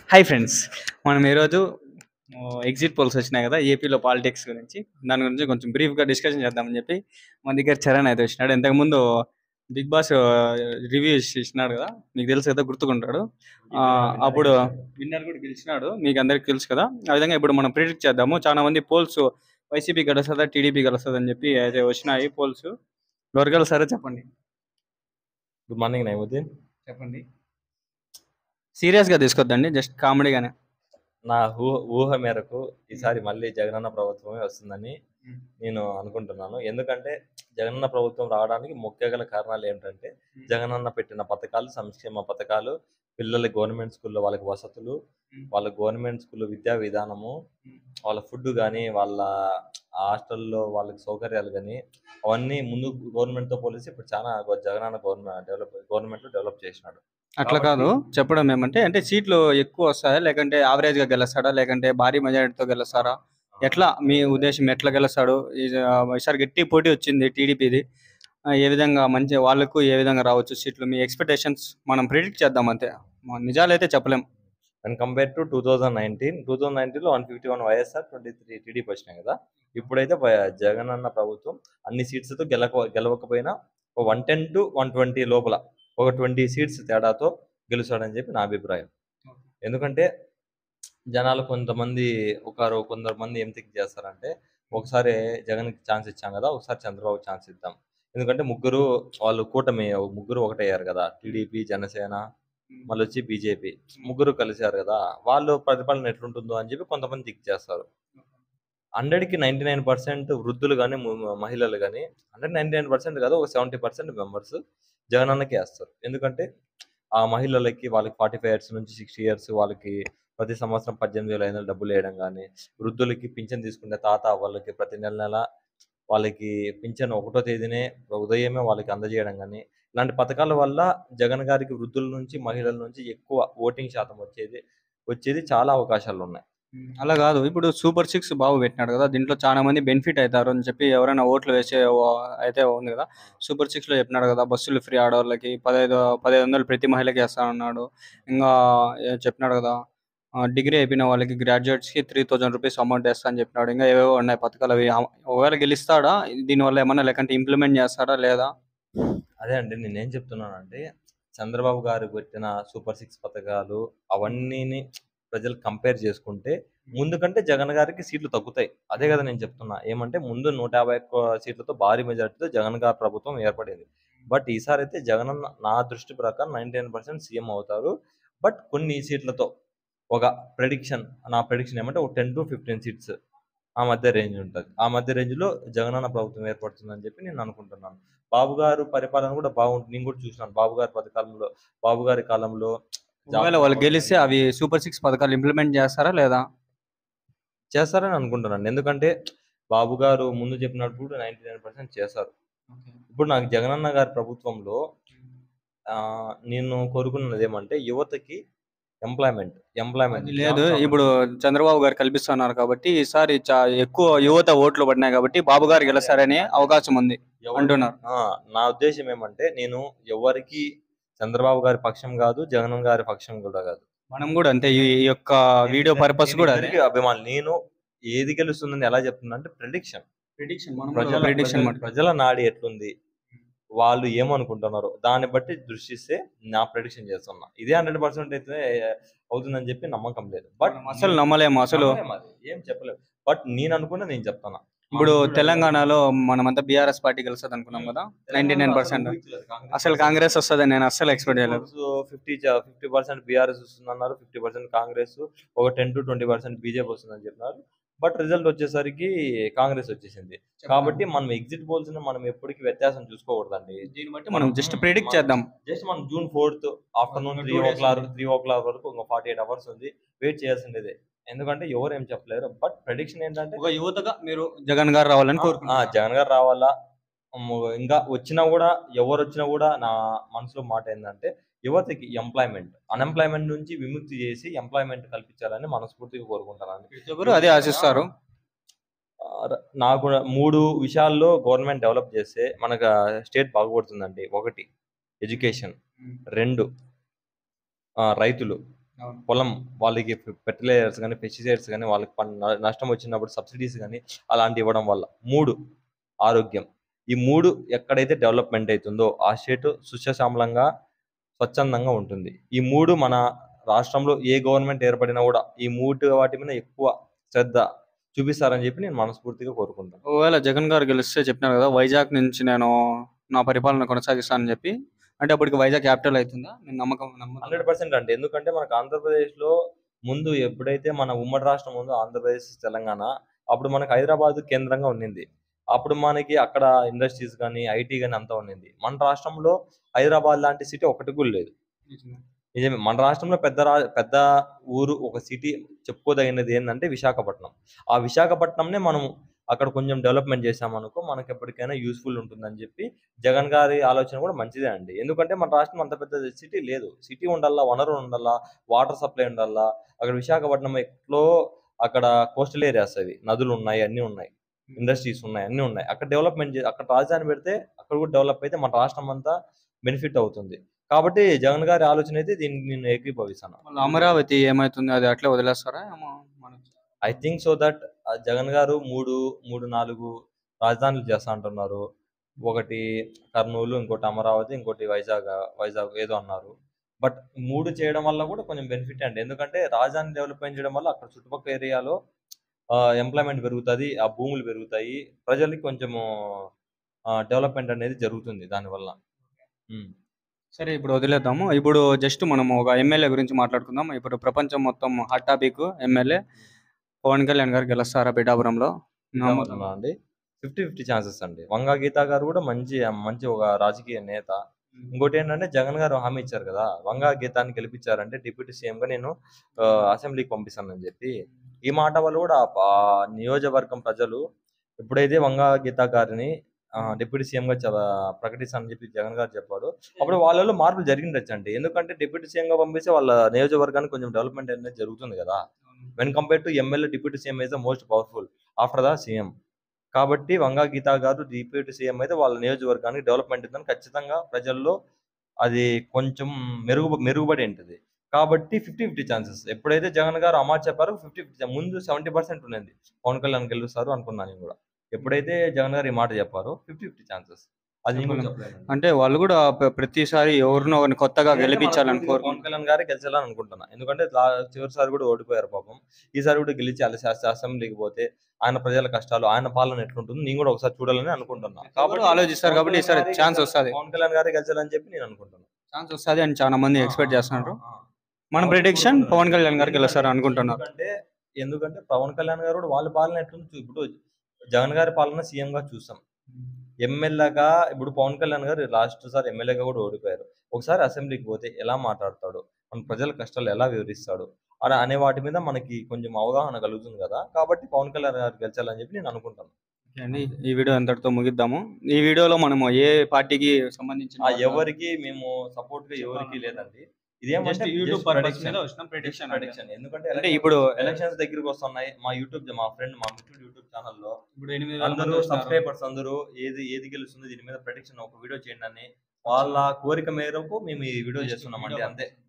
Hi friends మనం ఈరోజు exit polls వచ్చినాయి కదా ఏపీలో పాలిటిక్స్ గురించి దాని గురించి కొంచెం బ్రీఫ్గా డిస్కషన్ చేద్దామని చెప్పి మన దగ్గర చరణ్ అయితే వచ్చినాడు ఇంతకుముందు బిగ్ బాస్ రివ్యూ ఇచ్చినాడు కదా మీకు తెలుసు కదా గుర్తుకుంటాడు ఆ, అప్పుడు విన్నర్ కూడా గెలిచినాడు మీకు అందరికి తెలుసు కదా ఆ విధంగా ఇప్పుడు మనం ప్రిడిక్ట్ చేద్దాము చాలా మంది పోల్స్ వైసీపీ గెలుస్తుందా టీడీపీ గెలుస్తుందా అని చెప్పి అయితే వచ్చినాయి పోల్స్ ఎవరు గెలుస్తారో చెప్పండి గుడ్ మార్నింగ్ నైముద్దీన్ చెప్పండి సీరియస్గా తీసుకోవద్దండి జస్ట్ కామెడీగానే నా ఊహ ఊహ మేరకు ఈసారి మళ్ళీ జగనన్న ప్రభుత్వమే వస్తుందని మ్మ్. నేను అనుకుంటున్నాను ఎందుకంటే జగనన్న ప్రభుత్వం రావడానికి ముఖ్య గల కారణాలు ఏంటంటే జగనన్న పెట్టిన పథకాలు సంక్షేమ పథకాలు పిల్లల గవర్నమెంట్ స్కూల్లో వాళ్ళకి వసతులు మ్మ్. వాళ్ళ గవర్నమెంట్ స్కూల్లో విద్యా విధానము వాళ్ళ ఫుడ్ కానీ వాళ్ళ హాస్టల్లో వాళ్ళకి సౌకర్యాలు కానీ అవన్నీ ముందు గవర్నమెంట్తో పోలిసి ఇప్పుడు చాలా గో- Jaganna government develop government develop చేసినాడు అట్లా కాదు చెప్పడం ఏమంటే అంటే సీట్లు ఎక్కువ వస్తాయా లేకంటే యావరేజ్ గా గెలుస్తాడా లేకంటే భారీ మెజారిటీతో గెలుస్తారా ఎట్లా మీ ఉద్దేశం ఎట్లా గెలుస్తాడు ఈ- ఆ, ఈసారి గట్టి పోటీ వచ్చింది టీడీపీది ఏ విధంగా మంచి వాళ్ళకు ఏ విధంగా రావచ్చు సీట్లు మీ ఎక్స్పెక్టేషన్స్ మనం ప్రిడిక్ట్ చేద్దాం అంతే మన నిజాలైతే చెప్పలేం and compare to two thousand nineteen two thousand నైన్టీన్లో one fifty one YSR twenty three TDP వచ్చినాయి కదా ఇప్పుడైతే వై- జగన్ అన్న ప్రభుత్వం అన్ని సీట్స్తో గెలక గెలవకపోయినా ఒక one ten to one twenty లోపల ఒక ట్వంటీ సీట్స్ తేడాతో గెలుస్తాడని చెప్పి నా అభిప్రాయం ఎందుకంటే జనాలు కొంతమంది ఒకరు కొంతమంది ఏం థింక్ చేస్తారంటే ఒకసారి జగన్కి ఛాన్స్ ఇచ్చాం కదా ఒకసారి చంద్రబాబు ఛాన్స్ ఇద్దాం ఎందుకంటే ముగ్గురు వాళ్ళు కూటమి ముగ్గురు ఒకటయ్యారు కదా టీడీపీ జనసేన మళ్ళీ వచ్చి బీజేపీ ముగ్గురు కలిశారు కదా వాళ్ళు ప్రతిఫలన ఎట్లుంటుందో అని చెప్పి కొంతమంది దిక్ చేస్తారు హండ్రెడ్కి నైంటీ నైన్ పర్సెంట్ వృద్ధులు కానీ మహిళలు కానీ హండ్రెడ్ నైంటీ నైన్ పర్సెంట్ కాదు ఒక సెవెంటీ పర్సెంట్ మెంబర్స్ జగనన్నకి వేస్తారు ఎందుకంటే ఆ మహిళలకి వాళ్ళకి ఫార్టీ ఫైవ్ ఇయర్స్ నుంచి సిక్స్టీ ఇయర్స్ వాళ్ళకి ప్రతి సంవత్సరం పద్దెనిమిది వేల ఐదు వందలు డబ్బులు వేయడం కానీ వృద్ధులకి పింఛన్ తీసుకునే తాత వాళ్ళకి ప్రతి నెల నెల వాళ్ళకి పింఛన్ ఒకటో తేదీనే ఉదయమే వాళ్ళకి అందజేయడం కానీ ఇలాంటి పథకాల వల్ల జగన్ గారికి వృద్ధుల నుంచి మహిళల నుంచి ఎక్కువ ఓటింగ్ శాతం వచ్చేది వచ్చేది చాలా అవకాశాలు ఉన్నాయి అలా కాదు ఇప్పుడు సూపర్ సిక్స్ బాగు పెట్టినాడు కదా దీంట్లో చాలా మంది బెనిఫిట్ అవుతారు అని చెప్పి ఎవరైనా ఓట్లు వేసే వా- అయితే ఉంది కదా సూపర్ సిక్స్ లో చెప్పినాడు కదా బస్సులు ఫ్రీ ఆడవాళ్ళకి పదహైదు పదహైదు వందలు ప్రతి మహిళకి వేస్తానన్నాడు ఇంకా ఏ చెప్పినాడు కదా ఆ, డిగ్రీ అయిపోయిన వాళ్ళకి గ్రాడ్యుయేట్స్ కి త్రీ థౌజండ్ రూపీస్ అమౌంట్ వేస్తా అని చెప్పినాడు ఇంకా ఏవేవో ఉన్నాయి పథకాలు అవి అమ- ఒకవేళ గెలుస్తాడా దీనివల్ల ఏమన్నా లేకంటే ఇంప్లిమెంట్ చేస్తాడా లేదా అదే అండి నేనేం చెప్తున్నానంటే చంద్రబాబు గారు పెట్టిన సూపర్ సిక్స్ పథకాలు అవన్నీ ప్రజలు కంపేర్ చేసుకుంటే ముందు కంటే జగన్ గారికి సీట్లు తగ్గుతాయి అదే కదా నేను చెప్తున్నా ఏమంటే ముందు నూట యాభై ఒక్క సీట్లతో భారీ మెజార్టీతో జగన్ గారి ప్రభుత్వం ఏర్పడింది బట్ ఈసారి అయితే జగన్ అన్న నా దృష్టి ప్రకారం నైన్టీ నైన్ పర్సెంట్ సీఎం అవుతారు బట్ కొన్ని సీట్లతో ఒక ప్రెడిక్షన్ నా ప్రెడిక్షన్ ఏమంటే ఒక టెన్ టు ఫిఫ్టీన్ సీట్స్ ఆ మధ్య రేంజ్ ఉంటుంది ఆ మధ్య రేంజ్లో జగనన్న ప్రభుత్వం ఏర్పడుతుందని చెప్పి నేను అనుకుంటున్నాను బాబు గారు పరిపాలన కూడా బాగుంటుంది నేను కూడా చూసినాను బాబు గారి పథకాలంలో బాబు గారి కాలంలో ఒకవేళ వాళ్ళు గెలిస్తే అవి సూపర్ సిక్స్ పథకాలు ఇంప్లిమెంట్ చేస్తారా లేదా చేస్తారని అనుకుంటున్నాను ఎందుకంటే బాబు గారు ముందు చెప్పినప్పుడు నైన్టీ నైన్ పర్సెంట్ చేశారు ఇప్పుడు నాకు జగనన్న గారి ప్రభుత్వంలో ఆ, నేను కోరుకున్నది ఏమంటే యువతకి ఎంప్లాయ్మెంట్ ఎంప్లాయ్మెంట్ అది లేదు ఇప్పుడు చంద్రబాబు గారు కల్పిస్తున్నారు కాబట్టి ఈసారి చా- ఎక్కువ యువత ఓట్లు పడినాయి కాబట్టి బాబు గారు గెలుస్తారనే అవకాశం ఉంది అంటున్నారు. నా ఉద్దేశం ఏమంటే నేను ఎవరికి చంద్రబాబు గారి పక్షం కాదు జగన్ గారి పక్షం కూడా కాదు మనం కూడా అంతే ఈ ఈ యొక్క వీడియో పర్పస్ కూడా అదే. ఇద్దరికీ అభిమానులు నేను ఏది గెలుస్తుందని ఎలా చెప్తున్నా అంటే ప్రిడిక్షన్ ప్రజల ప్రిడిక్షన్ ప్రజల- ప్రజల నాడి ఎట్లుంది వాళ్ళు ఏమనుకుంటున్నారు దాన్ని బట్టి దృష్టిస్తే నా ప్రిడిక్షన్ చేస్తున్నా ఇదే హండ్రెడ్ పర్సెంట్ అయితే అవుతుందని చెప్పి నమ్మకం లేదు బట్ అసలు నమ్మలేము అసలు నమ్మలేం అది. ఏం చెప్పలేము బట్ నేను అనుకున్నా నేను చెప్తాను ఇప్పుడు తెలంగాణలో మనమంతా బీఆర్ఎస్ పార్టీ గెలుస్తుంది అనుకున్నాం కదా నైన్టీ నైన్ పర్సెంట్ అసలు కాంగ్రెస్ వస్తుందని నేను అస్సలు ఎక్స్పెక్ట్ చేయలేదు ఫిఫ్టీ ఫిఫ్టీ పర్సెంట్ బీఆర్ఎస్ వస్తుందన్నారు ఫిఫ్టీ పర్సెంట్ కాంగ్రెస్ ఒక ten to twenty percent BJP వస్తుందని చెప్పినారు బట్ రిజల్ట్ వచ్చేసరికి కాంగ్రెస్ వచ్చేసింది కాబట్టి మనం ఎగ్జిట్ పోల్స్ మనం ఎప్పటికీ వ్యత్యాసం చూసుకోకూడదండి దీన్ని బట్టి మనం జస్ట్ ప్రిడిక్ట్ చేద్దాం జస్ట్ మనం June fourth afternoon three Two ఓ days క్లాక్ ఉంది. త్రీ ఓ క్లాక్ వరకు ఇంకా ఫార్టీ ఎయిట్ అవర్స్ ఉంది వెయిట్ చేయాల్సిందే ఎందుకంటే ఎవరు ఏం చెప్పలేరు బట్ ప్రెడిక్షన్ ఏంటంటే ఒక యువతగా మీరు జగన్ గారు రావాలని ఆ, కోరుకుంటున్నారు జగన్ గారు రావాలా మ్, ఇంకా వచ్చినా కూడా ఎవరు వచ్చినా కూడా నా మనసులో మాట ఏంటంటే యువతకి ఎంప్లాయ్మెంట్ అన్ఎంప్లాయ్మెంట్ నుంచి విముక్తి చేసి ఎంప్లాయ్మెంట్ కల్పించాలని మనస్ఫూర్తిగా కోరుకుంటాను ప్రతి ఒక్కరు అదే ఆశిస్తారు ఆ, ర- నాకు కూడా మూడు విషయాల్లో గవర్నమెంట్ డెవలప్ చేస్తే మనకు స్టేట్ బాగుపడుతుందండి ఒకటి ఎడ్యుకేషన్ రెండు ఆ, రైతులు అవును. పొలం వాళ్ళకి ఫెర్టిలైజర్స్ కానీ పెస్టిసైడ్స్ కానీ వాళ్ళకి పన్- న- నష్టం వచ్చినప్పుడు సబ్సిడీస్ కానీ అలాంటి ఇవ్వడం వల్ల మూడు ఆరోగ్యం ఈ మూడు ఎక్కడైతే డెవలప్మెంట్ అవుతుందో ఆ స్టేట్ సుశశామలంగా స్వచ్ఛందంగా ఉంటుంది ఈ మూడు మన రాష్ట్రంలో ఏ గవర్నమెంట్ ఏర్పడినా కూడా ఈ మూడు వాటి మీద ఎక్కువ శ్రద్ధ చూపిస్తారని చెప్పి నేను మనస్ఫూర్తిగా కోరుకుంటాను ఒకవేళ జగన్ గారు గెలిస్తే చెప్పినారు కదా వైజాగ్ నుంచి నేను నా పరిపాలన కొనసాగిస్తానని చెప్పి అంటే అప్పటికి వైజాగ్ క్యాపిటల్ అవుతుందా నేను నమ్మకం నమ్మకం హండ్రెడ్ పర్సెంట్ అండి ఎందుకంటే మనకు ఆంధ్రప్రదేశ్ లో ముందు ఎప్పుడైతే మన ఉమ్మడి రాష్ట్రం ఉందో ఆంధ్రప్రదేశ్ తెలంగాణ అప్పుడు మనకు హైదరాబాద్ కేంద్రంగా ఉండింది అప్పుడు మనకి అక్కడ ఇండస్ట్రీస్ కానీ ఐటీ కానీ అంతా ఉండింది మన రాష్ట్రంలో హైదరాబాద్ లాంటి సిటీ ఒకటి కూడా లేదు నిజమే మన రాష్ట్రంలో పెద్ద రా పెద్ద ఊరు ఒక సిటీ చెప్పుకోదగినది ఏంటంటే విశాఖపట్నం ఆ విశాఖపట్నంనే మనం అక్కడ కొంచెం డెవలప్మెంట్ చేసామనుకో మనకి ఎప్పటికైనా యూస్ఫుల్ ఉంటుందని చెప్పి జగన్ గారి ఆలోచన కూడా మంచిదే అండి ఎందుకంటే మన రాష్ట్రం అంత పెద్ద సిటీ లేదు సిటీ ఉండాలా వనరు ఉండాలా వాటర్ సప్లై ఉండాలా అక్కడ విశాఖపట్నం ఎట్లో అక్కడ కోస్టల్ ఏరియాస్ అవి నదులు ఉన్నాయి అన్నీ ఉన్నాయి ఇండస్ట్రీస్ ఉన్నాయి అన్నీ ఉన్నాయి అక్కడ డెవలప్మెంట్ అక్కడ రాజధాని పెడితే అక్కడ కూడా డెవలప్ అయితే మన రాష్ట్రం అంతా బెనిఫిట్ అవుతుంది కాబట్టి జగన్ గారి ఆలోచన అయితే దీనికి నేను ఏకీభవిస్తాను మళ్ళీ అమరావతి ఏమైతుంది అది అట్లే వదిలేస్తారా ఏమో మనకి I think so that Jagan garu మూడు మూడు నాలుగు రాజధానులు చేస్తా అంటున్నారు ఒకటి కర్నూలు ఇంకోటి అమరావతి ఇంకోటి వైజాగ్ వైజాగ్ ఏదో అన్నారు బట్ మూడు చేయడం వల్ల కూడా కొంచెం బెనిఫిట్ అండి ఎందుకంటే రాజధాని డెవలప్మెంట్ చేయడం వల్ల అక్కడ చుట్టుపక్కల ఏరియాలో ఎంప్లాయ్మెంట్ పెరుగుతుంది ఆ భూములు పెరుగుతాయి ప్రజలకి కొంచెము డెవలప్మెంట్ అనేది జరుగుతుంది దానివల్ల ఉమ్. సరే ఇప్పుడు వదిలేద్దాము ఇప్పుడు జస్ట్ మనం ఒక ఎమ్మెల్యే గురించి మాట్లాడుకుందాం ఇప్పుడు ప్రపంచం మొత్తం hot topic MLA Pawan Kalyan garu గెలుస్తారా పిఠాపురంలో నమ్ముతున్నా అండి ఫిఫ్టీ ఫిఫ్టీ ఛాన్సెస్ అండి వంగా గీత గారు కూడా మంచి మంచి ఒక రాజకీయ నేత ఇంకోటి ఏంటంటే జగన్ గారు హామీ ఇచ్చారు కదా వంగా గీతాన్ని గెలిపించారంటే డిప్యూటీ సీఎం గా నేను ఆ, అసెంబ్లీకి పంపిస్తానని చెప్పి ఈ మాట వల్ల కూడా ఆ నియోజకవర్గం ప్రజలు ఎప్పుడైతే వంగా గీత గారిని ఆ, డిప్యూటీ సీఎం గా చ- ప్రకటిస్తానని చెప్పి జగన్ గారు చెప్పాడు అప్పుడు వాళ్ళలో మార్పులు జరిగిండొచ్చు అండి ఎందుకంటే డిప్యూటీ సీఎం గా పంపిస్తే వాళ్ళ నియోజకవర్గానికి కొంచెం డెవలప్మెంట్ అనేది జరుగుతుంది కదా when compare to MLA deputy CM is the most powerful after the CM కాబట్టి వంగా గీతా గారు డిప్యూటీ సీఎం అయితే వాళ్ళ నియోజకవర్గానికి డెవలప్మెంట్ ఉందని ఖచ్చితంగా ప్రజల్లో అది కొంచెం మెరుగు మెరుగుపడి ఉంటుంది కాబట్టి ఫిఫ్టీ ఫిఫ్టీ ఛాన్సెస్ ఎప్పుడైతే జగన్ గారు అమా చెప్పారో ఫిఫ్టీ ఫిఫ్టీ ముందు సెవెంటీ పర్సెంట్ ఉన్నది పవన్ కళ్యాణ్ గెలుస్తారు అనుకున్నాను నేను కూడా ఎప్పుడైతే జగన్ గారు ఈ మాట చెప్పారో ఫిఫ్టీ ఫిఫ్టీ ఛాన్సెస్ అది నేను కూడా చెప్పలేను. అంటే వాళ్ళు కూడా ప్ర- ప్రతిసారి ఎవరినో ఒకరిని కొత్తగా నేనైతే గెలిపించాలని మనస్ఫూర్తిగా పవన్ కోరుకుంటున్నాను కళ్యాణ్ గారే గెలిచాలని అనుకుంటున్నా ఎందుకంటే లా- చివరిసారి కూడా ఓడిపోయారు పాపం ఈసారి కూడా గెలిచి అలా శాస్త్ర అసెంబ్లీకి పోతే ఆయన ప్రజల కష్టాలు ఆయన పాలన ఎట్లుంటుంది నేను కూడా ఒకసారి చూడాలని అనుకుంటున్నా కాబట్టి ఆలోచిస్తారు కాబట్టి పవన్ ఈసారి కళ్యాణ్ ఛాన్స్ గారే వస్తుంది పవన్ కళ్యాణ్ గారే గెలిచాలని చెప్పి నేను అనుకుంటున్నా ఛాన్స్ వస్తుంది అని చాలా మంది ఎక్స్పెక్ట్ చేస్తున్నారు ఆ, ఆ. మన ప్రిడిక్షన్ పవన్ కళ్యాణ్ గారు గెలుస్తారు అనుకుంటున్నారు ఎందుకంటే ఎందుకంటే పవన్ కళ్యాణ్ గారు కూడా వాళ్ళ పాలన ఎట్లుంది చూ- ఇప్పుడు జగన్ గారి పాలన సీఎం గా చూసాం ఎమ్మెల్యేగా ఇప్పుడు పవన్ కళ్యాణ్ గారు లాస్ట్ సారి ఎమ్మెల్యేగా కూడా ఓడిపోయారు ఒకసారి అసెంబ్లీకి పోతే ఎలా మాట్లాడతాడు మన ప్రజల కష్టాలు ఎలా వివరిస్తాడు అలా అనే వాటి మీద మనకి కొంచెం అవగాహన కలుగుతుంది కదా కాబట్టి పవన్ కళ్యాణ్ గారు గెలిచాలని చెప్పి నేను అనుకుంటాను ఓకే అండి ఈ వీడియో ఎంతటితో ముగిద్దాము ఈ వీడియోలో మనము ఏ పార్టీకి సంబంధించిన ఆ ఎవరికి మేము సపోర్ట్ గా ఎవరికి లేదండి ఇదేమంటే యూట్యూబ్ just పర్పస్ prediction. మీద వచ్చిన ప్రిడిక్షన్ Prediction. ఎందుకంటే అంటే elections- ఇప్పుడు ఎలక్షన్స్ దగ్గరికి వస్తున్నాయి మా యూట్యూబ్ మా ఫ్రెండ్ మా మిత్రుడు యూట్యూబ్ ఛానల్లో ఇప్పుడు ఎనిమిది వేల అందరూ మంది వస్తున్నారు. సబ్స్క్రైబర్స్ అందరూ ఏది ఏది గెలుస్తుంది దీని మీద ప్రెడిక్షన్ ఒక వీడియో చేయండి అని వాళ్ళ కోరిక మేరకు మేము ఈ వీడియో చేస్తున్నాం అండి అంతే